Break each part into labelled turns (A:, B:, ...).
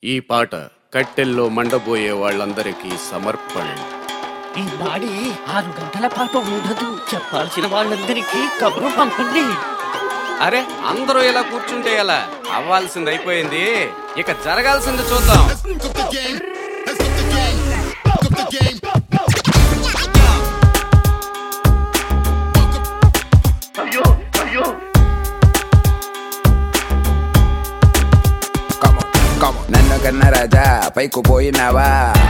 A: ఈ పాట కట్టెల్లో మండబోయే వాళ్ళందరికీ సమర్పణ
B: ఈ బాడీ ఆరు గంటల పాటు ఉండదు చెప్పాల్సిన వాళ్ళందరికీ కబురు పంపండి
A: అరే అందరూ ఇలా కూర్చుంటే ఎలా అవ్వాల్సింది అయిపోయింది ఇక జరగాల్సింది చూద్దాం
C: Cook the game. Let's cook the game. Cook the game.
D: Come on, come on. నన్ను కన్న రాజా పైకు పోయినావా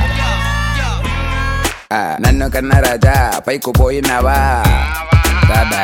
D: ఆ, నన్ను కన్న రాజా పైకు పోయినావా బాబా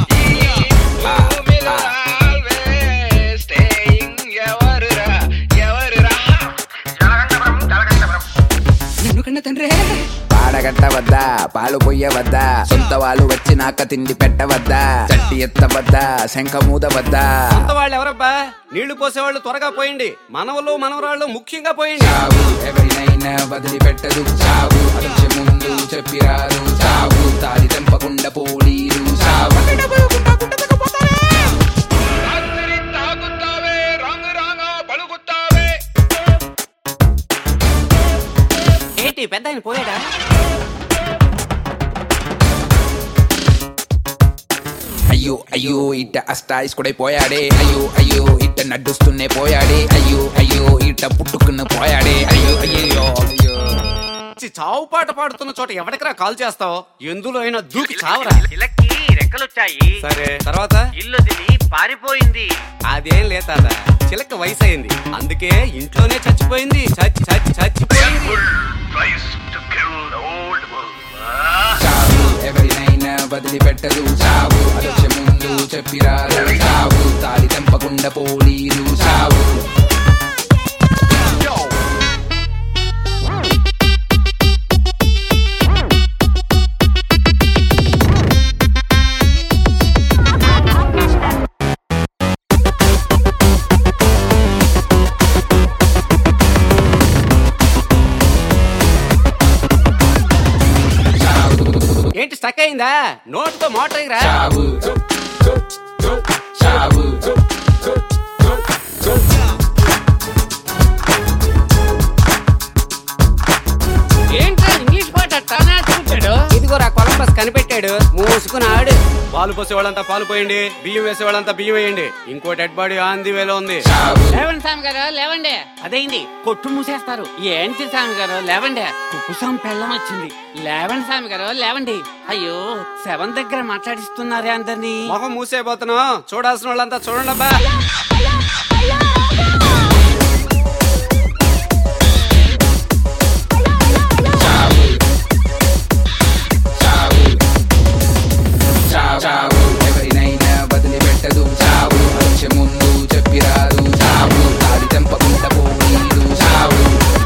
B: ఎందుకన్నా తండ్రి
D: పాడగట్టవద్దా పాలు పొయ్యవద్దా సొంత వాళ్ళు వచ్చినాక తిండి పెట్టవద్దా చట్టి ఎత్తవద్దా శంఖ మూదవద్దా
A: కొత్త వాళ్ళు ఎవరబ్బా నీళ్లు పోసేవాళ్ళు త్వరగా పోయండి మనవలు మనవరాళ్ళు ముఖ్యంగా పోయండి
D: చావు ఎవరినైనా వదిలిపెట్టదు చావు అలక్ష్య ముందు చెప్పిరారు చావు తాడి తెంపకుండా పోలీరు చావు
A: ఏంటి పెద్ద ఆయన పోయాడా
D: అయ్యో అయ్యో ఇట్ట అష్టాయిస్కుడై పోయాడే అయ్యో అయ్యో ఇట్ట నడ్డుస్తూనే పోయాడే అయ్యో అయ్యో ఇట్ట పుట్టుకున్న పోయాడే అయ్యో అయ్యో అయ్యో
A: చి, చావు పాట పాడుతున్న చోట ఎవరికరా కాల్ చేస్తావు ఎందులో అయినా దూకి చావరా
E: ఇలకి రెక్కలొచ్చాయి
A: సరే తర్వాత
E: ఇల్లు తిని పారిపోయింది
A: అదేం లేతాదా చిలక వయసు అయింది అందుకే ఇంట్లోనే చచ్చిపోయింది చచ్చి చచ్చి చచ్చిపోయింది
D: చావు ఎవరినైనా వదిలిపెట్టదు చావు అలక్ష్య ముందు చెప్పిరారు చావు తాడి తెంపకుండా పోలీరు చావు
A: ఏంటి స్టక్ అయిందా నోటితో మోటర్ అయ్యిరా
D: చావు చావు
B: ఏంట్రా ఇంగ్లీష్ పాట తానా చూపాడు
A: ఇదిగోరా కొలంబస్ కనిపెట్టాడు మూసుకుని ఆడు పాలు పోసే వాళ్ళంతా పాలు పోయండి బియ్యం వేసే వాళ్ళంతా బియ్యం వేయండి ఇంకో డెడ్ బాడీ ఆన్ ది వేలో ఉంది
D: చావు
B: లేవండి స్వామి గారు లేవండి అదైంది కొట్టు మూసేస్తారు ఏంటి స్వామి గారు లేవండి కుప్పుసం పెళ్ళం వచ్చింది లేవండి స్వామి గారు లేవండి అయ్యో సెవెన్ దగ్గర మాట్లాడిస్తున్నారే అందరినీ
A: మొహం మూసేపోతున్నావు చూడాల్సిన వాళ్ళంతా చూడండి అబ్బా
D: చావు చావు చావు ఎవరినైనా వదిలిపెట్టదు చావు అలక్ష్య ముందు చెప్పిరాదు చావు తాడి తెంపకుండా పోలీరు చావు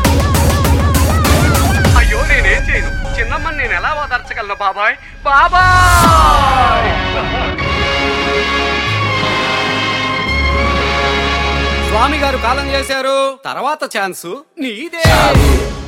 A: అయ్యో నేనేం చేయను చిన్నమ్మని నేను ఎలా ఓదార్చగలను బాబాయ్ బాబాయ్ స్వామి గారు కాలం చేశారు తర్వాత ఛాన్స్ నీదే
D: చావు